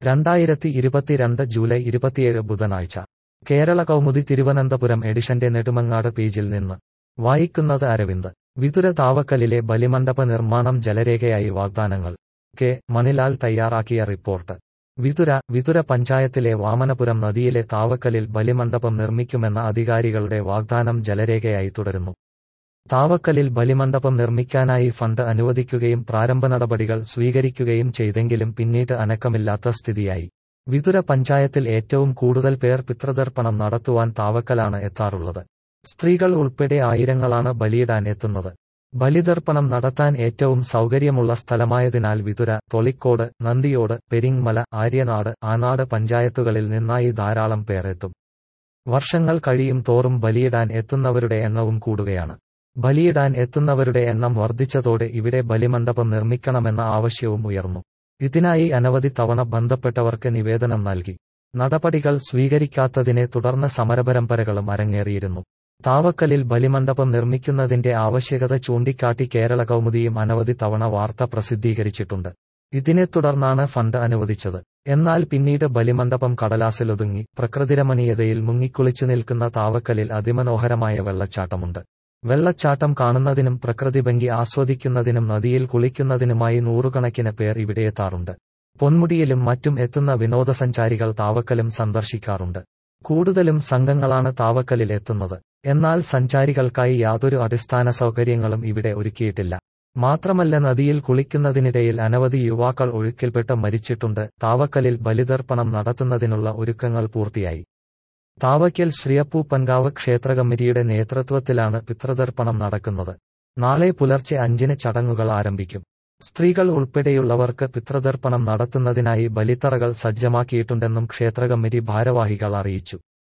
രണ്ടായിരത്തി ഇരുപത്തിരണ്ട് ജൂലൈ ഇരുപത്തിയേഴ് ബുധനാഴ്ച കേരള കൗമുദി തിരുവനന്തപുരം എഡിഷന്റെ നെടുമങ്ങാട് പേജിൽ നിന്ന് വായിക്കുന്നത് അരവിന്ദ് വിതുര താവക്കലിലെ ബലിമണ്ഡപ നിർമ്മാണം ജലരേഖയായി വാഗ്ദാനങ്ങൾ കെ മണിലാൽ തയ്യാറാക്കിയ റിപ്പോർട്ട് വിതുര വിതുര പഞ്ചായത്തിലെ വാമനപുരം നദിയിലെ താവക്കലിൽ ബലിമണ്ഡപം നിർമ്മിക്കുമെന്ന അധികാരികളുടെ വാഗ്ദാനം ജലരേഖയായി തുടരുന്നു താവക്കലിൽ ബലിമണ്ഡപം നിർമ്മിക്കാനായി ഫണ്ട് അനുവദിക്കുകയും പ്രാരംഭ നടപടികൾ സ്വീകരിക്കുകയും ചെയ്തെങ്കിലും പിന്നീട് അനക്കമില്ലാത്ത സ്ഥിതിയായി വിതുര പഞ്ചായത്തിൽ ഏറ്റവും കൂടുതൽ പേർ പിതൃതർപ്പണം നടത്തുവാൻ താവക്കലാണ് എത്താറുള്ളത് സ്ത്രീകൾ ഉൾപ്പെടെ ആയിരങ്ങളാണ് ബലിയിടാൻ എത്തുന്നത് ബലിതർപ്പണം നടത്താൻ ഏറ്റവും സൗകര്യമുള്ള സ്ഥലമായതിനാൽ വിതുര തൊളിക്കോട് നന്ദിയോട് പെരിങ്മല ആര്യനാട് ആനാട് പഞ്ചായത്തുകളിൽ നിന്നായി ധാരാളം പേർ എത്തും വർഷങ്ങൾ കഴിയും തോറും ബലിയിടാൻ എത്തുന്നവരുടെ എണ്ണവും കൂടുകയാണ് ബലിയിടാൻ എത്തുന്നവരുടെ എണ്ണം വർദ്ധിച്ചതോടെ ഇവിടെ ബലിമണ്ഡപം നിർമ്മിക്കണമെന്ന ആവശ്യവും ഉയർന്നു ഇതിനായി അനവധി തവണ ബന്ധപ്പെട്ടവർക്ക് നിവേദനം നൽകി നടപടികൾ സ്വീകരിക്കാത്തതിനെ തുടർന്ന് സമരപരമ്പരകളും അരങ്ങേറിയിരുന്നു താവക്കലിൽ ബലിമണ്ഡപം നിർമ്മിക്കുന്നതിന്റെ ആവശ്യകത ചൂണ്ടിക്കാട്ടി കേരള കൗമുദിയും അനവധി തവണ വാർത്ത പ്രസിദ്ധീകരിച്ചിട്ടുണ്ട് ഇതിനെ തുടർന്നാണ് ഫണ്ട് അനുവദിച്ചത് എന്നാൽ പിന്നീട് ബലിമണ്ഡപം കടലാസിലൊതുങ്ങി പ്രകൃതിരമണീയതയിൽ മുങ്ങിക്കുളിച്ചു നിൽക്കുന്ന താവക്കലിൽ അതിമനോഹരമായ വെള്ളച്ചാട്ടമുണ്ട് വെള്ളച്ചാട്ടം കാണുന്നതിനും പ്രകൃതി ഭംഗി ആസ്വദിക്കുന്നതിനും നദിയിൽ കുളിക്കുന്നതിനുമായി നൂറുകണക്കിന് പേർ ഇവിടെയെത്താറുണ്ട് പൊന്മുടിയിലും മറ്റും എത്തുന്ന വിനോദസഞ്ചാരികൾ താവക്കലും സന്ദർശിക്കാറുണ്ട് കൂടുതലും സംഘങ്ങളാണ് താവക്കലിൽ എത്തുന്നത് എന്നാൽ സഞ്ചാരികൾക്കായി യാതൊരു അടിസ്ഥാന സൗകര്യങ്ങളും ഇവിടെ ഒരുക്കിയിട്ടില്ല മാത്രമല്ല നദിയിൽ കുളിക്കുന്നതിനിടയിൽ അനവധി യുവാക്കൾ ഒഴുക്കിൽപ്പെട്ട് മരിച്ചിട്ടുണ്ട് താവക്കലിൽ ബലിതർപ്പണം നടത്തുന്നതിനുള്ള ഒരുക്കങ്ങൾ പൂർത്തിയായി താവയ്ക്കൽ ശ്രീയപ്പൂപ്പൻകാവ് ക്ഷേത്ര കമ്മിറ്റിയുടെ നേതൃത്വത്തിലാണ് പിതൃതർപ്പണം നടക്കുന്നത് നാളെ പുലർച്ചെ അഞ്ചിന് ചടങ്ങുകൾ ആരംഭിക്കും സ്ത്രീകൾ ഉൾപ്പെടെയുള്ളവർക്ക് പിതൃതർപ്പണം നടത്തുന്നതിനായി ബലിത്തറകൾ സജ്ജമാക്കിയിട്ടുണ്ടെന്നും ക്ഷേത്ര കമ്മിറ്റി ഭാരവാഹികൾ അറിയിച്ചു